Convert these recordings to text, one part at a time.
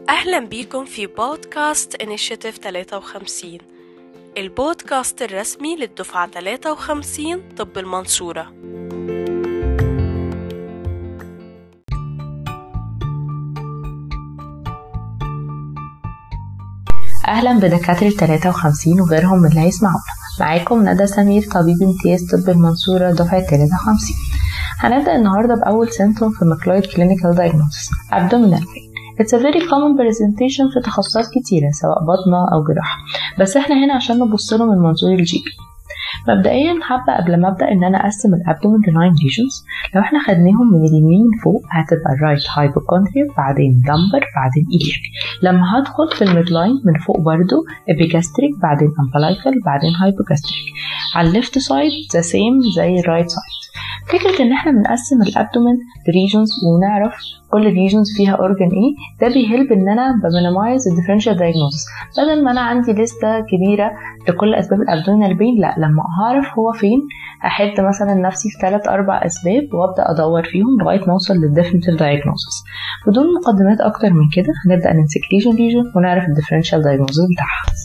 أهلا بيكم في بودكاست إنيشيتيف 53 البودكاست الرسمي للدفعة 53 طب المنصورة أهلا بدكاترة 53 وغيرهم من اللي هيسمعونا معاكم ندى سمير طبيب امتياز طب المنصورة دفعة 53 هنبدأ النهاردة بأول سيمتوم في ماكلويد كلينيكال دايجنوستس abdominal pain It's a very common presentation في تخصصات كتيرة سواء بطنة أو جراحة بس احنا هنا عشان نبص له من منظور الجي بي مبدئيا حابة قبل ما أبدأ إن أنا أقسم الأبدومن ل 9 regions لو احنا خدناهم من اليمين من فوق هتبقى الرايت هايبوكوندريا بعدين لمبر بعدين إيلياك لما هدخل في الميد لاين من فوق برضو إبيجاستريك بعدين أمبلايكال بعدين هايبوجاستريك على الليفت سايد ذا سيم زي الرايت سايد فكرة إن احنا بنقسم الأبدومن لريجونز ونعرف كل ريجونز فيها اورجن ايه ده بيهلب ان انا بمينيمايز الديفرنشال دايجنوستس بدل ما انا عندي لستة كبيرة لكل اسباب الابدومينال بين لا لما اعرف هو فين احد مثلا نفسي في ثلاث اربع اسباب وابدا ادور فيهم لغايه ما اوصل للديفينيتيف دايجنوستس بدون مقدمات اكتر من كده هنبدا نمسك ليجن ليجن ونعرف الديفرنشال دايجنوستس بتاعها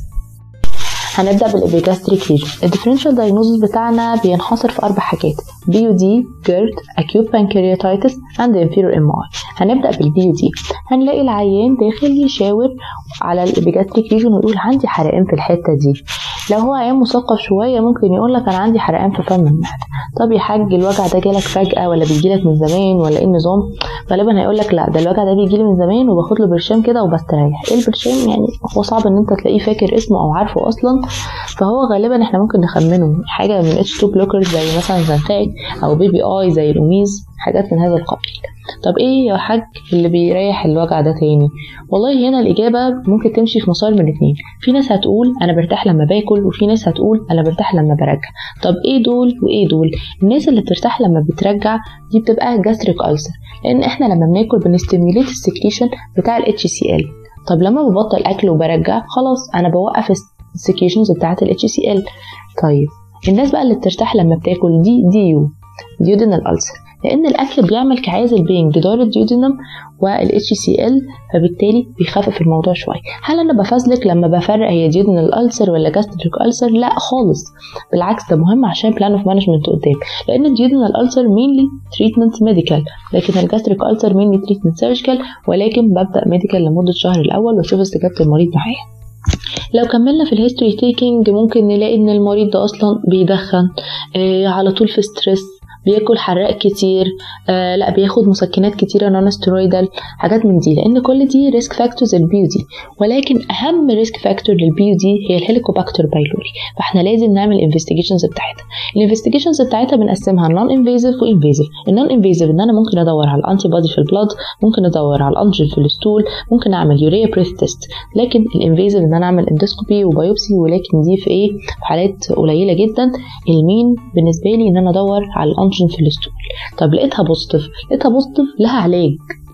هنبدا بالابيجاستريك ليجن الديفرنشال دايجنوزس بتاعنا بينحصر في اربع حاجات بي يو دي جيرد اكيوت بانكرياتايتس اند انفيرور ام اي هنبدا بالبي يو دي هنلاقي العيان داخل يشاور على الابيجاستريك ليجن ويقول عندي حرقان في الحته دي لو هو عيان مثقف شويه ممكن يقول لك انا عندي حرقان في فم المعده طب يا حاج الوجع ده جالك فجاه ولا بيجيلك من زمان ولا ايه النظام غالبا هيقول لك لا ده الوجع ده بيجيلي من زمان وباخد له برشام كده وبستريح ايه البرشام يعني هو صعب ان انت تلاقيه فاكر اسمه او عارفه اصلا فهو غالبا احنا ممكن نخمنه حاجه من اتش 2 بلوكرز زي مثلا زانتاك او بيبي اي زي الاوميز حاجات من هذا القبيل طب ايه يا حاج اللي بيريح الوجع ده تاني والله هنا الاجابه ممكن تمشي في مسار من اتنين في ناس هتقول انا برتاح لما باكل وفي ناس هتقول انا برتاح لما برجع طب ايه دول وايه دول الناس اللي بترتاح لما بترجع دي بتبقى جاستريك ألسر لان احنا لما بناكل بنستيميليت السكريشن بتاع الاتش سي ال طب لما ببطل اكل وبرجع خلاص انا بوقف السكريشنز بتاعت الاتش سي ال طيب الناس بقى اللي بترتاح لما بتاكل دي دي يو ديودينال ألسر لان الاكل بيعمل كعازل بين جدار الديودينم والاتش سي ال فبالتالي بيخفف الموضوع شويه هل انا بفزلك لما بفرق هي ديودينال ألسر ولا جاستريك ألسر لا خالص بالعكس ده مهم عشان بلان اوف مانجمنت قدام لان الديودينال ألسر مينلي تريتمنت ميديكال لكن الجاستريك ألسر مينلي تريتمنت سيرجيكال ولكن ببدا ميديكال لمده شهر الاول واشوف استجابه المريض معايا لو كملنا في الهيستوري تيكينج ممكن نلاقي ان المريض ده اصلا بيدخن آه على طول في ستريس بياكل حراق كتير آه لا بياخد مسكنات كتيره نون ستيرويدال حاجات من دي لان كل دي ريسك فاكتورز البيو دي ولكن اهم ريسك فاكتور للبيو دي هي الهيليكوباكتر بايلوري فاحنا لازم نعمل انفستيجيشنز بتاعتها الانفستيجيشنز بتاعتها بنقسمها نون انفيزيف وانفيزيف النون انفيزيف ان انا ممكن ادور على الانتي بودي في البلاد ممكن ادور على الانجل في الستول ممكن اعمل يوريا بريث تيست لكن الانفيزيف ان انا اعمل اندوسكوبي وبايوبسي ولكن دي في ايه في حالات قليله جدا المين بالنسبه لي ان انا ادور على الانجل في الستول طب لقيتها بوزيتيف لقيتها بوزيتيف لها علاج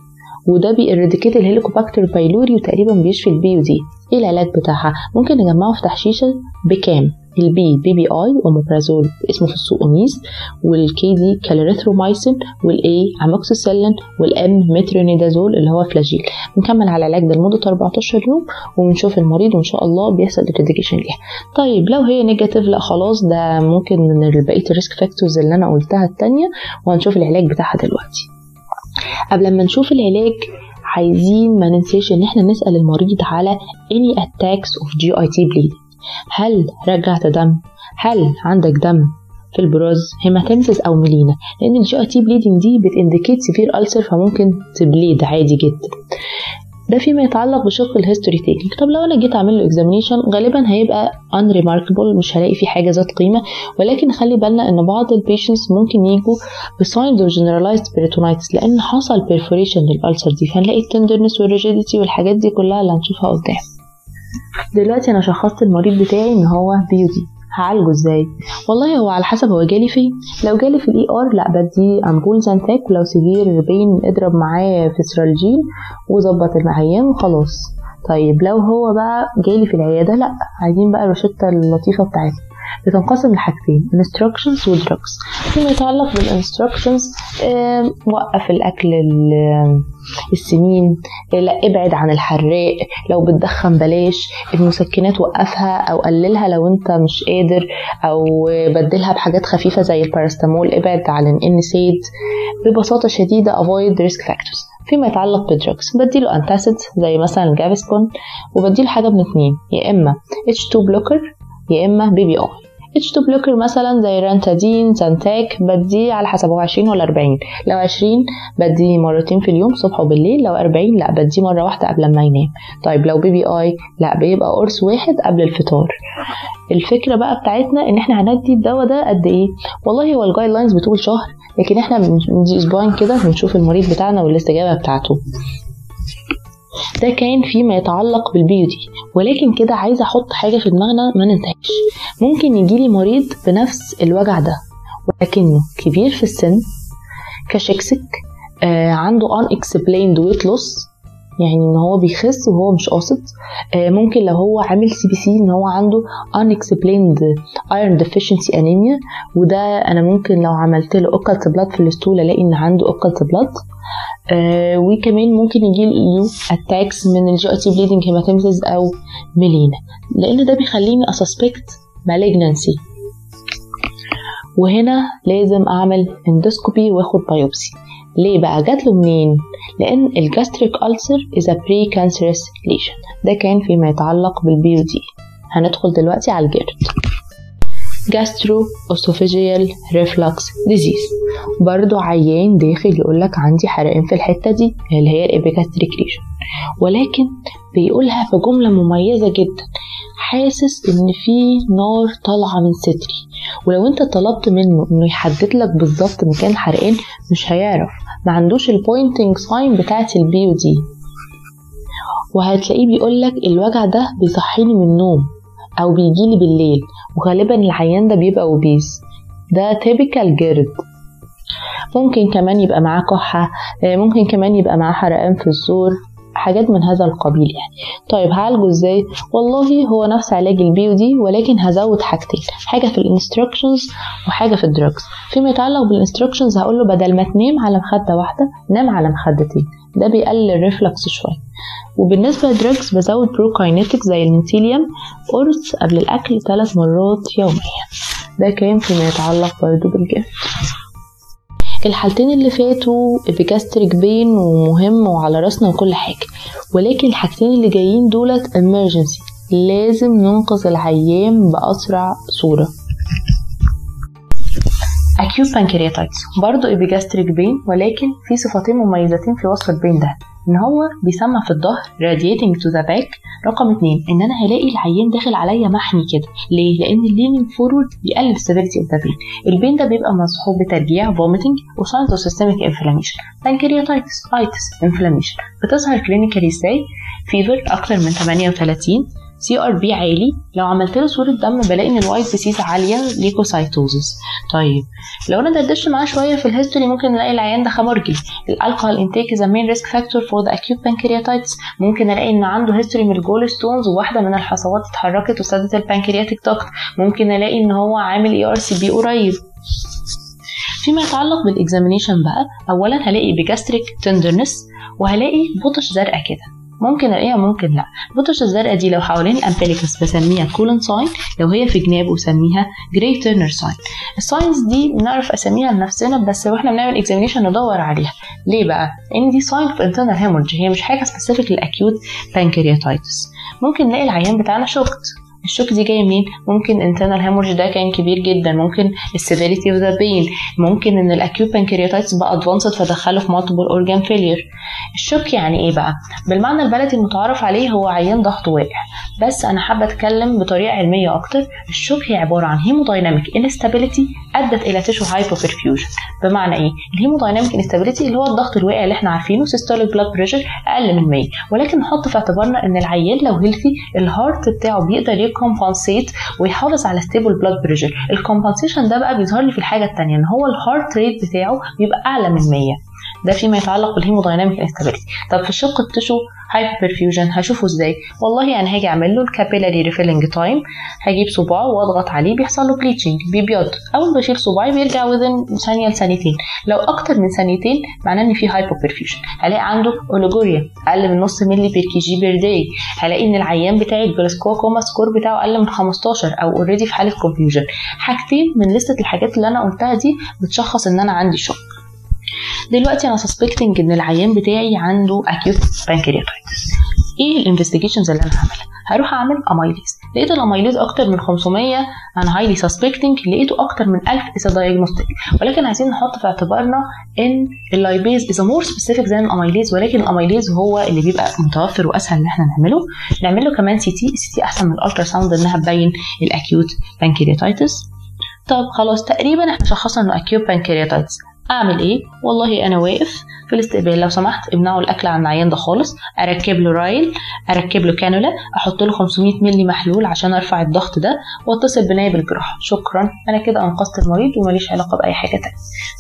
وده بيريديكيت الهيليكوباكتر بايلوري وتقريبا بيشفي البي دي ايه العلاج بتاعها ممكن نجمعه في تحشيشه بكام البي بي بي اي اوموبرازول اسمه في السوق اوميس والكي دي كالوريثرومايسين والاي اموكسيسيلين والام مترونيدازول اللي هو فلاجيل بنكمل على العلاج ده لمده 14 يوم وبنشوف المريض وان شاء الله بيحصل اريديكيشن ليها طيب لو هي نيجاتيف لا خلاص ده ممكن من بقيه الريسك فاكتورز اللي انا قلتها التانية وهنشوف العلاج بتاعها دلوقتي قبل ما نشوف العلاج عايزين ما ننساش ان احنا نسال المريض على any attacks of GIT bleeding هل رجعت دم هل عندك دم في البراز هيماتيمسيس او ميلينا لان الجي اي تي بليدنج دي بتindicate سيفير ألسر فممكن تبليد عادي جدا ده فيما يتعلق بشق الهيستوري تيكينج طب لو انا جيت اعمل له اكزامينيشن غالبا هيبقى unremarkable مش هلاقي فيه حاجه ذات قيمه ولكن خلي بالنا ان بعض البيشنتس ممكن يجوا بساينز اوف جنرالايزد بيريتونايتس لان حصل بيرفوريشن للألسر دي فهنلاقي التندرنس والريجيديتي والحاجات دي كلها اللي هنشوفها قدام دلوقتي انا شخصت المريض بتاعي ان هو بيودي هعالجه ازاي والله هو على حسب هو جالي فين لو جالي في الاي ار لا بدي امبول زانتاك ولو سيفير بين اضرب معاه فيسرالجين وظبط العيان وخلاص طيب لو هو بقى جالي في العياده لا عايزين بقى الروشته اللطيفه بتاعتنا بتنقسم لحاجتين instructions و drugs فيما يتعلق بالinstructions وقف الأكل السمين لا ابعد عن الحراق لو بتدخن بلاش المسكنات وقفها او قللها لو انت مش قادر او بدلها بحاجات خفيفه زي الباراستامول ابعد عن الانسيد ببساطه شديده avoid risk factors فيما يتعلق بالدراجز بديله انتاسيد زي مثلا الجافسكون وبديله حاجه من اتنين يا اما H2 بلوكر يا اما بي بي اي H2 بلوكر مثلا زي رانتادين زانتاك بديه على حسب هو 20 ولا 40 لو 20 بديه مرتين في اليوم الصبح وبالليل لو 40 لا بديه مره واحده قبل ما ينام طيب لو بي بي اي لا بيبقى قرص واحد قبل الفطار الفكره بقى بتاعتنا ان احنا هندي الدواء ده قد ايه والله هو الجايد لاينز بتقول شهر لكن احنا بنجي اسبوعين كده بنشوف المريض بتاعنا والاستجابه بتاعته ده كان فيما يتعلق بالبيوتي ولكن كده عايزه احط حاجه في دماغنا ما ننتهيش ممكن يجيلي مريض بنفس الوجع ده ولكنه كبير في السن كشكسك آه عنده unexplained weight loss يعني ان هو بيخس وهو مش قاصد آه ممكن لو هو عامل سي بي سي ان هو عنده unexplained iron deficiency anemia وده انا ممكن لو عملت له occult blood في الستول الاقي ان عنده occult blood آه وكمان ممكن يجي له اتاكس من الجي اي تي بليدنج هيماتيمسيس او ميلينا لان ده بيخليني اسسبكت malignancy وهنا لازم اعمل اندوسكوبي واخد بايوبسي ليه بقى جات له منين لان الجاستريك ulcer is a pre-cancerous lesion ده كان فيما يتعلق بالبي دي هندخل دلوقتي على الجرد gastroesophageal reflux disease برضو عيان داخل يقولك عندي حرقان في الحتة دي اللي هي الابيجاستريك ليجن ولكن بيقولها في جملة مميزة جدا حاسس ان في نار طالعة من صدري ولو انت طلبت منه انه يحدد لك بالظبط مكان الحرقان مش هيعرف ما عندوش البوينتنج ساين بتاعت البي دي وهتلاقيه بيقولك الوجع ده بيصحيني من النوم او بيجيلي بالليل وغالبا العيان ده بيبقى اوبيز ده تيبيكال جرد ممكن كمان يبقى معاه كحة ممكن كمان يبقى معاه حرقان في الزور حاجات من هذا القبيل يعني طيب هعالجه ازاي والله هو نفس علاج البي دي ولكن هزود حاجتين حاجه في الانستراكشنز وحاجه في الدراجز فيما يتعلق بالانستراكشنز هقول له بدل ما تنام على مخده واحده نام على مخدتين ده بيقلل الريفلكس شويه وبالنسبة للدراجز بزود بروكاينيتك زي الميثيليوم قرص قبل الأكل ثلاث مرات يوميا ده كان فيما يتعلق برضو بالجلد الحالتين اللي فاتوا بجاستريك بين ومهم وعلى راسنا وكل حاجة ولكن الحاجتين اللي جايين دولت emergency لازم ننقذ العيان بأسرع صورة acute pancreatitis برضه epigastric بين ولكن في صفتين مميزتين في وصف البين ده ان هو بيسمع في الظهر radiating to the back رقم اتنين ان انا هلاقي العيان داخل عليا محني كده ليه لان الليننج فورورد بيقلل severity of the pain البين ده بيبقى مصحوب بترجيع vomiting وساينز اوف systemic inflammation pancreatitis itis inflammation بتظهر كلينيكالي ازاي فيفر اكتر من 38 سي ار بي عالي لو عملت له صوره دم بلاقي ان الوايت بيسيز عاليه ليكوسايتوزس طيب لو انا دردشت معاه شويه في الهيستوري ممكن نلاقي العيان ده خمرجي الالكحول انتيك از مين ريسك فاكتور فور ذا اكيوت بانكرياتايتس ممكن الاقي ان عنده هيستوري من الجول ستونز وواحده من الحصوات اتحركت وسدت البانكرياتيك توكت ممكن الاقي ان هو عامل اي ار سي بي قريب فيما يتعلق بالاكزامينيشن بقى اولا هلاقي بجاستريك تندرنس وهلاقي بطش زرقاء كده ممكن الاقيها ممكن لا البطش الزرقاء دي لو حوالين الامبليكس بسميها كولن ساين لو هي في جناب بسميها جراي تيرنر ساين الساينز دي بنعرف اساميها لنفسنا بس واحنا بنعمل اكزامينيشن ندور عليها ليه بقى لان دي ساين في انترنال هيمورج هي مش حاجه سبيسيفيك للاكيوت بانكرياتايتس ممكن نلاقي العيان بتاعنا شوكت الشوك دي جايه منين ممكن internal hemorrhage ده كان كبير جدا ممكن السيفيريتي اوف ذا بين ممكن ان الاكيوت بانكرياتايتس بقى ادفانسد فدخله في مالتيبل اورجان فيلير الشوك يعني ايه بقى بالمعنى البلدي المتعارف عليه هو عيان ضغطه واقع بس انا حابه اتكلم بطريقه علميه اكتر الشوك هي عباره عن هيمودايناميك انستابيليتي ادت الى تيشو هايبوبرفيوجن بمعنى ايه الهيمودايناميك انستابيليتي اللي هو الضغط الواقع اللي احنا عارفينه سيستوليك بلاد بريشر اقل من 100 ولكن نحط في اعتبارنا ان العيان لو هيلثي الهارت بتاعه بيقدر يكمبنسيت ويحافظ على ستيبل بلاد بريشر الكومبنسيشن ده بقى بيظهر لي في الحاجه الثانيه ان هو الهارت ريت بتاعه بيبقى اعلى من 100 ده فيما يتعلق بالهيمودايناميك انستابيليتي طب في الشق التشو هايبرفيوجن هشوفه ازاي والله انا هاجي اعمل له الكابيلاري ريفيلنج تايم هجيب صباعه واضغط عليه بيحصل له بليتشنج بيبيض اول ما بشيل صباعي بيرجع وذن ثانيه لثانيتين لو اكتر من ثانيتين معناه ان في هايبوبرفيوجن هلاقي عنده اوليجوريا اقل من نص ملي بير كي جي بير داي هلاقي ان العيان بتاعي الجلوكوما سكور بتاعه اقل من 15 او اوريدي في حاله كونفيوجن حاجتين من لسته الحاجات اللي انا قلتها دي بتشخص ان انا عندي شوك دلوقتي انا سسبكتنج ان العيان بتاعي عنده اكيوت بانكرياتايتس ايه الانفستيجيشنز اللي انا هعملها هروح اعمل اميليز لقيت الاميليز اكتر من 500 انا هايلي سسبكتنج لقيته اكتر من 1000 از دايجنوستيك ولكن عايزين نحط في اعتبارنا ان اللايبيز از مور سبيسيفيك زي الاميليز ولكن الاميليز هو اللي بيبقى متوفر واسهل ان احنا نعمله نعمل له كمان سي تي السي تي احسن من الالترا ساوند انها تبين الاكيوت بانكرياتايتس طب خلاص تقريبا احنا شخصنا انه اكيوت بانكرياتايتس اعمل ايه والله انا واقف في الاستقبال لو سمحت امنعوا الاكل عن العيان ده خالص اركب له رايل اركب له كانولا احط له 500 مللي محلول عشان ارفع الضغط ده واتصل بنايب الجراحه شكرا انا كده انقذت المريض وماليش علاقه باي حاجه تانية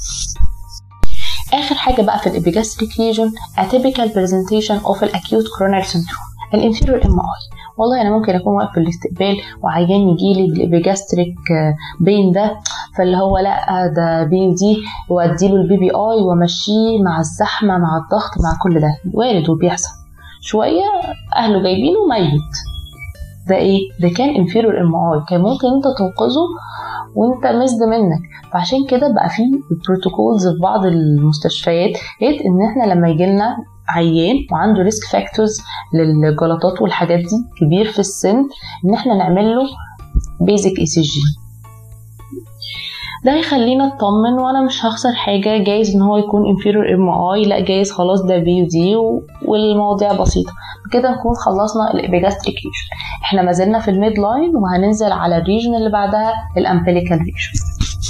اخر حاجه بقى في الابيجاستريك ليجن atypical presentation of acute coronary syndrome الانفيريور ام اي والله انا ممكن اكون واقف في الاستقبال وعيان يجي لي بالابيجاستريك بين ده فاللي هو لا ده بي دي واديله البي بي اي وامشيه مع الزحمه مع الضغط مع كل ده وارد وبيحصل شويه اهله جايبينه ميت ده ايه ده كان انفيرور ام اي كان ممكن انت تنقذه وانت مزد منك فعشان كده بقى في بروتوكولز في بعض المستشفيات لقيت ان احنا لما يجي لنا عيان وعنده ريسك فاكتورز للجلطات والحاجات دي كبير في السن ان احنا نعمل له بيزك اي سي جي ده هيخلينا اطمن وانا مش هخسر حاجه جايز ان هو يكون inferior ام اي لا جايز خلاص ده بي ودي والمواضيع بسيطه كده نكون خلصنا الابيجاستريك ريجن احنا ما زلنا في الميد لاين وهننزل على الريجن اللي بعدها الامبليكال ريجن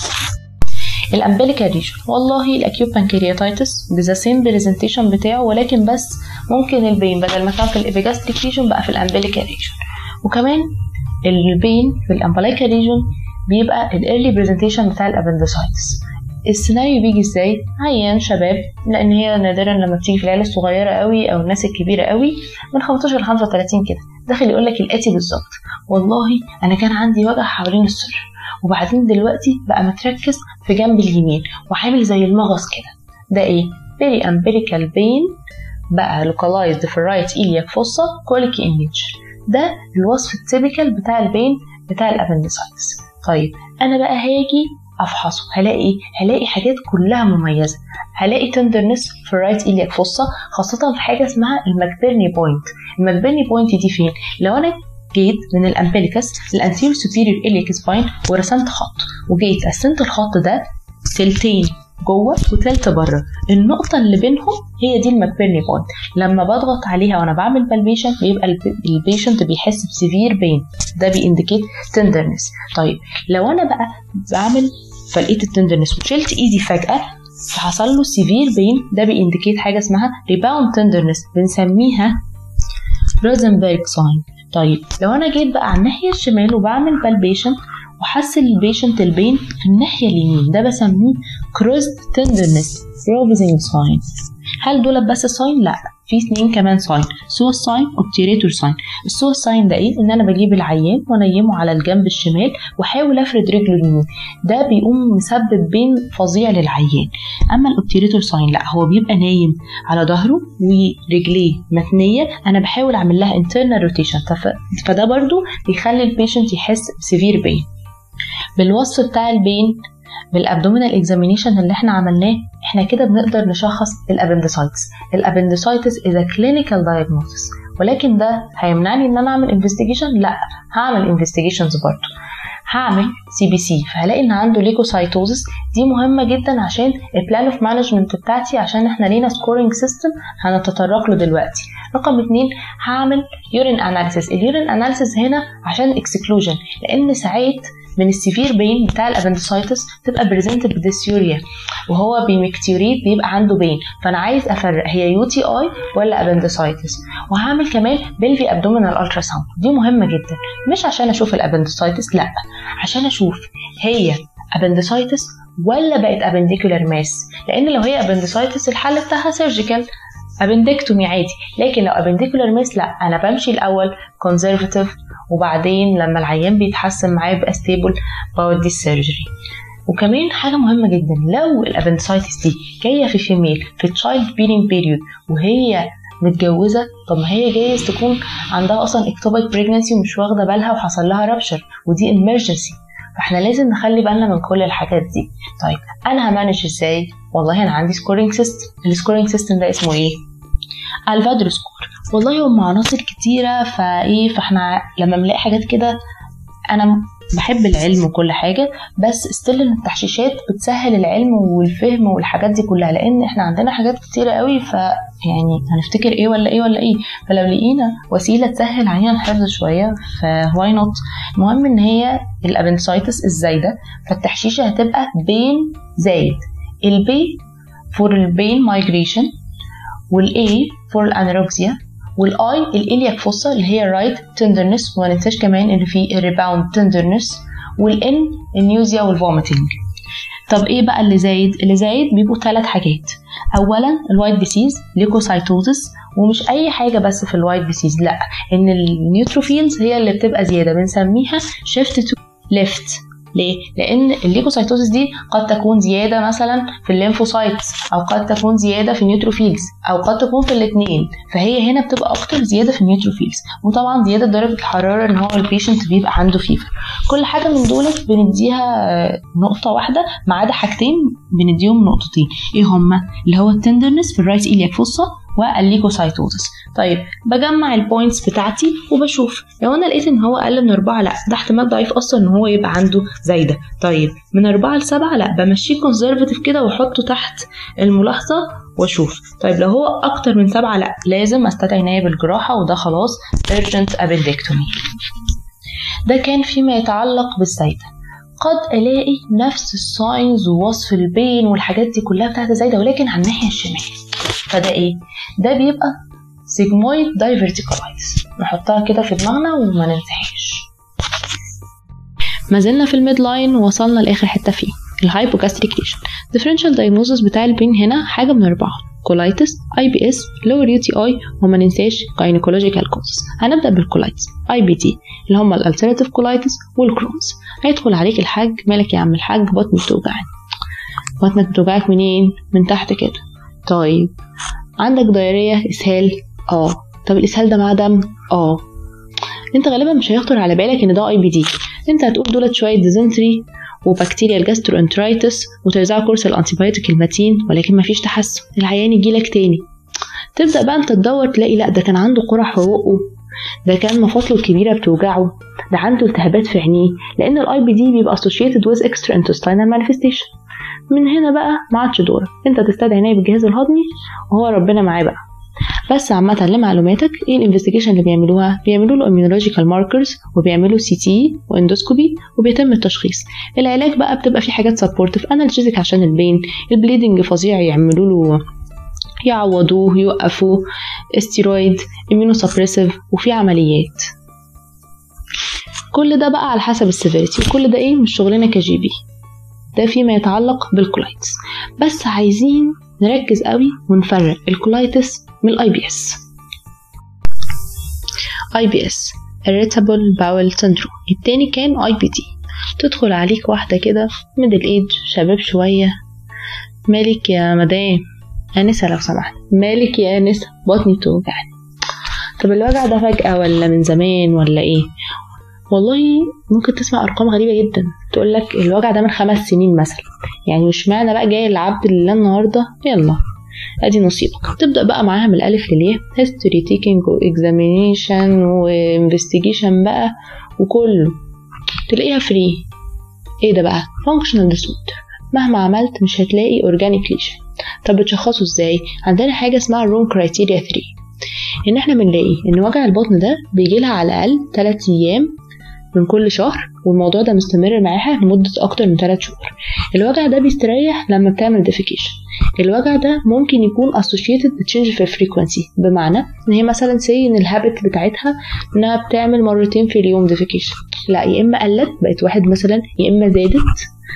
الامبليكال ريجن والله الاكيوت بانكرياتايتس بذا سيم بريزنتيشن بتاعه ولكن بس ممكن البين بدل ما كان في الابيجاستريك ريجن بقى في الامبليكال ريجن وكمان البين في الامبليكال ريجن بيبقى الايرلي برزنتيشن بتاع الابندسايتس السيناريو بيجي ازاي عيان شباب لان هي نادرا لما بتيجي في العيله الصغيره قوي او الناس الكبيره قوي من 15 ل 35 كده داخل يقول لك الاتي بالظبط والله انا كان عندي وجع حوالين الصدر وبعدين دلوقتي بقى متركز في جنب اليمين وعامل زي المغص كده ده ايه بيري امبيريكال بين بقى لوكالايزد في الرايت ايلياك فوسا كوليكي ايميج ده الوصف التيبيكال بتاع البين بتاع الابندسايتس طيب انا بقى هاجي افحصه هلاقي ايه هلاقي حاجات كلها مميزه هلاقي تندرنس في الرايت ايلياك فوسا خاصه في حاجه اسمها الماكبيرني بوينت الماكبيرني بوينت دي فين لو انا جيت من الامبليكس للانتيريور سوبيريور ايلياك سباين ورسمت خط وجيت قسمت الخط ده تلتين جوه وتلت بره النقطة اللي بينهم هي دي الماكبيرني بوينت لما بضغط عليها وانا بعمل بالبيشن بيبقى البيشنت بيحس بسيفير بين ده بينديكيت تندرنس طيب لو انا بقى بعمل فلقيت التندرنس وشلت ايدي فجأة فحصل له سيفير بين ده بينديكيت حاجة اسمها ريباوند تندرنس بنسميها روزنبرج ساين طيب لو انا جيت بقى على الناحية الشمال وبعمل بالبيشن وحس البيشنت البين في الناحية اليمين ده بسميه كروزد تندرنس روبزنج ساين هل دول بس ساين؟ لا في اثنين كمان ساين سوس ساين اوبتيريتور ساين السوس ساين ده ايه ان انا بجيب العيان وانيمه على الجنب الشمال واحاول افرد رجله اليمين ده بيقوم مسبب بين فظيع للعيان اما الاوبتيريتور ساين لا هو بيبقى نايم على ظهره ورجليه متنيه انا بحاول اعمل لها انترنال روتيشن فده برضو بيخلي البيشنت يحس بسيفير بين بالوصف بتاع البين بالابدومينال اكزامينيشن اللي احنا عملناه احنا كده بنقدر نشخص الابندسايتس الابندسايتس is كلينيكال diagnosis ولكن ده هيمنعني ان انا اعمل انفستيجيشن لا هعمل انفستيجيشنز برضه هعمل سي بي سي فهلاقي ان عنده ليكوسايتوزس دي مهمه جدا عشان البلان اوف مانجمنت بتاعتي عشان احنا لينا سكورنج سيستم هنتطرق له دلوقتي رقم اتنين هعمل يورين اناليسيس اليورين اناليسيس هنا عشان اكسكلوجن لان ساعات من السيفير بين بتاع الابندسايتس تبقى بريزنت بديسيوريا وهو بيمكتيوريت بيبقى عنده بين فانا عايز افرق هي يو تي اي ولا ابندسايتس وهعمل كمان بلفي ابدومينال الترا ساوند دي مهمه جدا مش عشان اشوف الابندسايتس لا عشان اشوف هي ابندسايتس ولا بقت ابنديكولار ماس لان لو هي ابندسايتس الحل بتاعها سيرجيكال ابندكتومي عادي لكن لو ابنديكولار ماس لا انا بمشي الاول كونزرفتيف وبعدين لما العيان بيتحسن معايا بقى ستيبل بودي السيرجري وكمان حاجة مهمة جدا لو الابندسايتس دي جاية في فيميل في تشايلد بيرنج بيريود وهي متجوزة طب ما هي جايز تكون عندها أصلا اكتوبيك بريجنسي ومش واخدة بالها وحصل لها رابشر ودي امرجنسي فاحنا لازم نخلي بالنا من كل الحاجات دي طيب انا همانج ازاي والله انا عندي سكورينج سيستم السكورينج سيستم ده اسمه ايه الفادرو سكور والله هم عناصر كتيره فايه فاحنا لما بنلاقي حاجات كده انا بحب العلم وكل حاجه بس ستيل ان التحشيشات بتسهل العلم والفهم والحاجات دي كلها لان احنا عندنا حاجات كتيره قوي ف يعني هنفتكر ايه ولا ايه ولا ايه فلو لقينا وسيله تسهل علينا الحفظ شويه فواي نوت المهم ان هي الابنسايتس الزايده فالتحشيشه هتبقى بين زايد البي فور البين مايجريشن والاي فور الانوركسيا والاي الالياك فوسا اللي هي رايت تندرنس وما ننساش كمان ان في الريباوند تندرنس والان النيوزيا والفوميتنج طب ايه بقى اللي زايد اللي زايد بيبقوا ثلاث حاجات اولا الوايت ديسيز ليكوسايتوزس ومش اي حاجه بس في الوايت ديسيز لا ان النيوتروفيلز هي اللي بتبقى زياده بنسميها شيفت تو ليفت ليه؟ لأن الليكوسايتوزس دي قد تكون زيادة مثلا في الليمفوسايتس أو قد تكون زيادة في النيوتروفيلز أو قد تكون في الاتنين فهي هنا بتبقى أكتر زيادة في النيوتروفيلز وطبعا زيادة درجة الحرارة إن هو البيشنت بيبقى عنده فيفر كل حاجة من دولت بنديها نقطة واحدة ما عدا حاجتين بنديهم نقطتين إيه هما؟ اللي هو التندرنس في الرايت إيلياك فوسا والليكوسايتوزس طيب بجمع البوينتس بتاعتي وبشوف لو انا لقيت ان هو اقل من أربعة لا ده احتمال ضعيف اصلا ان هو يبقى عنده زايده طيب من أربعة لسبعة لا بمشيه كونزرفتيف كده واحطه تحت الملاحظه واشوف طيب لو هو اكتر من سبعة لا لازم استدعي نائب الجراحه وده خلاص urgent appendectomy ده كان فيما يتعلق بالزايده قد الاقي نفس الساينز ووصف البين والحاجات دي كلها بتاعت الزايده ولكن على الناحيه الشمال فده ايه ده بيبقى سيجمويد دايفرتيكولايتس نحطها كده في دماغنا وما ننساهاش ما زلنا في الميد لاين ووصلنا لاخر حته فيه الهايبوجاستريك ليشن ديفرنشال دايجنوزس بتاع البين هنا حاجه من اربعه كولايتس اي بي اس لور يو تي اي وما ننساش جاينيكولوجيكال كوزز هنبدا بالكولايتس اي بي تي اللي هم الالتراتيف كولايتس والكرونز هيدخل عليك الحاج مالك يا عم الحاج بطني بتوجعني بطنك بتوجعك منين من تحت كده طيب عندك ضيارية اسهال اه طب الاسهال ده معاه دم اه انت غالبا مش هيخطر على بالك ان ده اي بي دي انت هتقول دولت شويه ديزنتري وبكتيريا الجاسترونترايتس وتوزيع كورس الانتيبيوتيك المتين ولكن مفيش تحسن العيان يجيلك تاني تبدا بقى انت تدور تلاقي لا ده كان عنده قرح في بقه ده كان مفاصله الكبيره بتوجعه ده عنده التهابات في عينيه لان الاي بي دي بيبقى associated with extra intestinal manifestation من هنا بقى ما عادش دورك انت تستدعي نائب الجهاز الهضمي وهو ربنا معاه بقى بس عامة لمعلوماتك ايه الانفستيجيشن اللي بيعملوها بيعملوا له immunological ماركرز وبيعملوا سي تي واندوسكوبي وبيتم التشخيص العلاج بقى بتبقى في حاجات سبورتيف انالجيزك عشان البين البليدنج فظيع يعملوا له يعوضوه يوقفوه استيرويد امينوسبريسيف وفي عمليات كل ده بقى على حسب السيفيريتي وكل ده ايه مش شغلنا كجي بي ده فيما يتعلق بالكولايتس بس عايزين نركز قوي ونفرق الكولايتس من الاي بي اس اي بي اس irritable bowel syndrome التاني كان اي بي تي تدخل عليك واحدة كده ميدل ايج شباب شوية مالك يا مدام انسة لو سمحت مالك يا انسة بطني بتوجعني طب الوجع ده فجأة ولا من زمان ولا ايه والله ممكن تسمع ارقام غريبه جدا تقول لك الوجع ده من خمس سنين مثلا يعني مش معنى بقى جاي العبد لله النهارده يلا ادي نصيبك تبدا بقى معاها من الالف للياء هيستوري تيكينج واكزامينيشن وانفستيجيشن بقى وكله تلاقيها فري ايه ده بقى فانكشنال ديسوردر مهما عملت مش هتلاقي اورجانيك ليشن طب بتشخصه ازاي عندنا حاجه اسمها الروم كرايتيريا 3 ان احنا بنلاقي ان وجع البطن ده بيجي لها على الاقل 3 ايام من كل شهر والموضوع ده مستمر معاها لمدة أكتر من 3 شهور الوجع ده بيستريح لما بتعمل ديفيكيشن الوجع ده ممكن يكون associated بتشينج في الفريكونسي بمعنى ان هي مثلا سي ان الهابت بتاعتها انها بتعمل مرتين في اليوم ديفيكيشن لا يا اما قلت بقت واحد مثلا يا اما زادت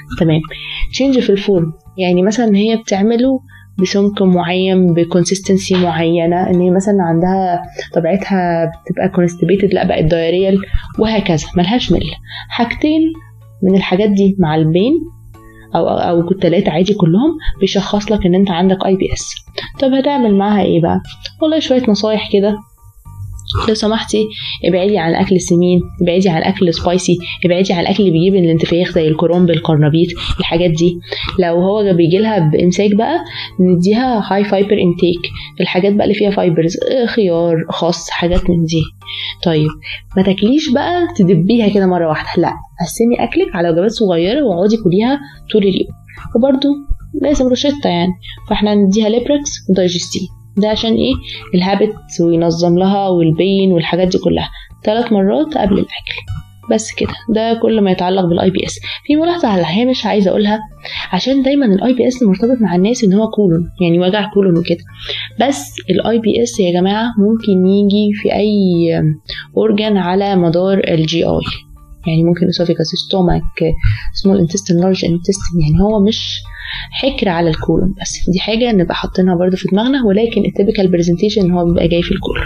تمام تشينج في الفورم يعني مثلا هي بتعمله بسمك معين بكونسيستنسي معينة ان هي مثلا عندها طبيعتها بتبقى كونستيبيتد لا بقت دايريال وهكذا ملهاش مل حاجتين من الحاجات دي مع البين او او التلاتة عادي كلهم بيشخص لك ان انت عندك اي بي اس طب هتعمل معاها ايه بقى والله شويه نصايح كده لو سمحتي ابعدي عن الاكل السمين ابعدي عن الاكل السبايسي ابعدي عن الاكل اللي بيجيب الانتفاخ زي الكرنب القرنبيط الحاجات دي لو هو بيجي لها بامساك بقى نديها هاي فايبر انتيك الحاجات بقى اللي فيها فايبرز خيار خس حاجات من دي طيب ما تاكليش بقى تدبيها كده مره واحده لا قسمي اكلك على وجبات صغيره واقعدي كليها طول اليوم وبرده لازم روشتة يعني فاحنا نديها ليبركس ودايجستين ده عشان ايه الهابت وينظم لها والبين والحاجات دي كلها ثلاث مرات قبل الاكل بس كده ده كل ما يتعلق بالاي بي اس في ملاحظه على الهامش عايزه اقولها عشان دايما الاي بي اس مرتبط مع الناس ان هو كولون يعني وجع كولون وكده بس الاي بي اس يا جماعه ممكن يجي في اي اورجان على مدار الجي اي يعني ممكن اسوفيكاس ستومك سمول انتستين لارج انتستين يعني هو مش حكر على الكولون بس دي حاجه نبقى حاطينها برضو في دماغنا ولكن التيبيكال برزنتيشن ان هو بيبقى جاي في الكولون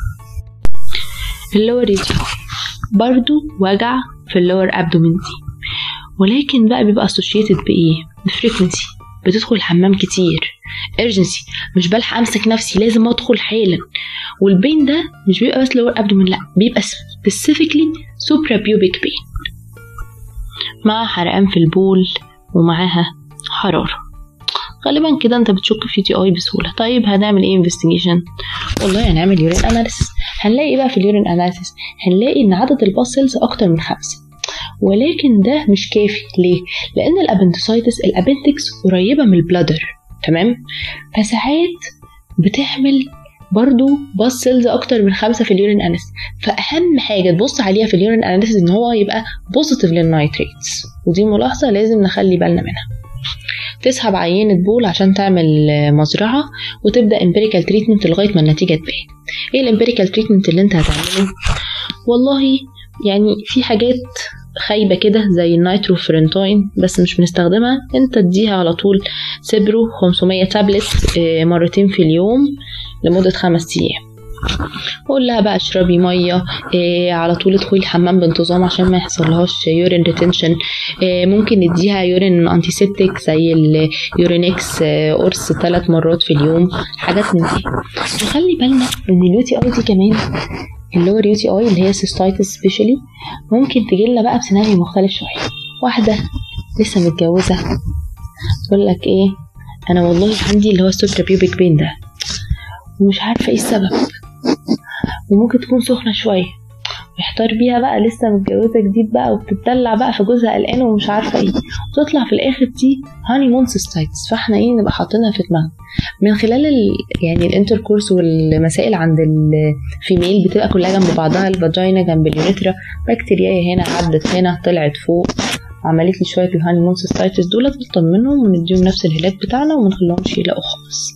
اللور ريجن برضو وجع في اللور ابدومين دي ولكن بقى بيبقى اسوشيتد بايه بفريكونسي بتدخل الحمام كتير urgency مش بلحق امسك نفسي لازم ادخل حالا والبين ده مش بيبقى بس لور ابدومين لا بيبقى specifically suprapubic pain مع حرقان في البول ومعاها حرارة غالبا كده انت بتشك في تي اي بسهولة طيب هنعمل ايه انفستيجيشن والله هنعمل يورين اناليسيس هنلاقي ايه بقى في اليورين اناليسيس هنلاقي ان عدد الباسلز اكتر من خمسة ولكن ده مش كافي ليه لان الابنتسايتس الابنتكس قريبة من البلادر تمام فساعات بتعمل برضو باس سيلز اكتر من خمسة في اليورين اناليسيس فاهم حاجه تبص عليها في اليورين اناليسيس ان هو يبقى بوزيتيف للنايتريتس ودي ملاحظه لازم نخلي بالنا منها تسحب عينة بول عشان تعمل مزرعة وتبدأ امبيريكال تريتمنت لغاية ما النتيجة تبان ايه الامبيريكال تريتمنت اللي انت هتعمله والله يعني في حاجات خايبة كده زي النيتروفرنتوين بس مش بنستخدمها انت تديها على طول سبرو 500 تابلت مرتين في اليوم لمدة خمس أيام قول لها بقى اشربي ميه إيه على طول ادخلي الحمام بانتظام عشان ما يحصلهاش يورين ريتنشن إيه ممكن نديها يورين انتيسيبتيك زي اليورينكس إيه قرص ثلاث مرات في اليوم حاجات من دي وخلي بالنا ان اليو تي اي دي كمان اللور يو تي اي اللي هي سيستايتس سبيشالي ممكن تجي لنا بقى بسيناريو مختلف شويه واحده لسه متجوزه تقول لك ايه انا والله عندي اللي هو السوبر بيوبيك بين ده ومش عارفه ايه السبب وممكن تكون سخنه شويه محتار بيها بقى لسه متجوزه جديد بقى وبتدلع بقى فجوزها قلقان ومش عارفه ايه وتطلع في الاخر دي هاني مون سيستايتس فاحنا ايه نبقى حاطينها في دماغنا من خلال ال يعني الانتركورس والمسائل عند الفيميل بتبقى كلها جنب بعضها الفاجينا جنب اليوريترا بكتيريا هنا عدت هنا طلعت فوق عملت لي شويه الهاني مون سيستايتس دولت نطمنهم ونديهم نفس الهلاك بتاعنا وما نخليهمش يلاقوا خالص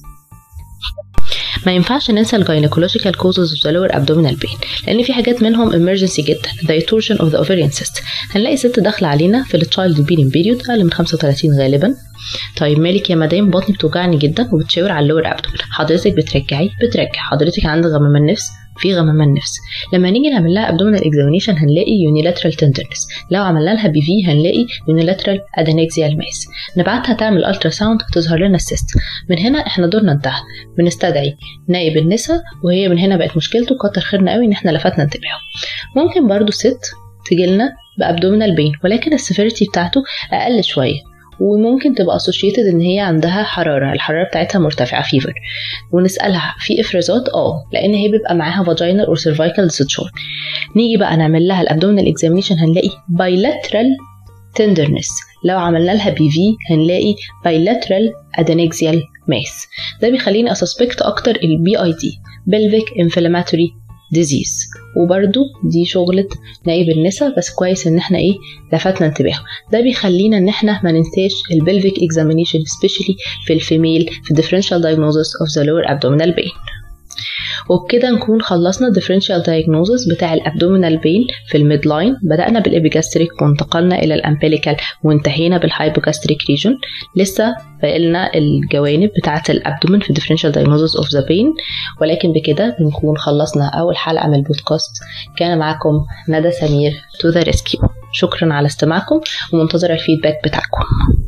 ما ينفعش ننسى الجاينيكولوجيكال كوزز اوف ذا لور ابدومينال بين لان في حاجات منهم emergency جدا زي torsion of the ovarian cyst هنلاقي ست داخله علينا في التشايلد بيرين بيريود اقل من 35 غالبا طيب مالك يا مدام بطني بتوجعني جدا وبتشاور على اللور ابدومين حضرتك بترجعي بترجع حضرتك عندك غمام النفس في غمام النفس لما نيجي نعمل لها ابدومينال اكزامينيشن هنلاقي يونيلاترال تندرنس لو عملنا لها بي في هنلاقي يونيلاترال ادينكزيال ماس نبعتها تعمل الترا ساوند تظهر لنا السيست من هنا احنا دورنا انتهى بنستدعي نائب النساء وهي من هنا بقت مشكلته كتر خيرنا قوي ان احنا لفتنا انتباهه ممكن برضو ست تجيلنا بابدومينال بين ولكن السيفيريتي بتاعته اقل شويه وممكن تبقى اسوشيتد ان هي عندها حراره الحراره بتاعتها مرتفعه فيفر ونسالها في افرازات اه لان هي بيبقى معاها فاجينال اور سيرفايكال ديسشارج نيجي بقى نعمل لها الابدومينال اكزامينيشن هنلاقي بايلاترال تندرنس لو عملنا لها بي في هنلاقي بايلاترال ادينكزيال ماس ده بيخليني اسسبكت اكتر البي اي دي بلفيك انفلاماتوري ديزيز وبرده دي شغلة نائب النساء بس كويس ان احنا ايه لفتنا انتباهه ده بيخلينا ان احنا ما ننساش البلفيك اكزامينيشن سبيشالي في الفيميل في differential diagnosis of the lower abdominal pain وبكده نكون خلصنا differential diagnosis بتاع الابدومينال بين في الميد لاين بدأنا بالابيجاستريك وانتقلنا إلى الامبليكال وانتهينا بالهايبوجاستريك ريجون لسه بقلنا الجوانب بتاعة الابدومين في differential diagnosis of the pain ولكن بكده بنكون خلصنا أول حلقة من البودكاست كان معاكم ندى سمير to the rescue شكرا على استماعكم ومنتظرة الفيدباك بتاعكم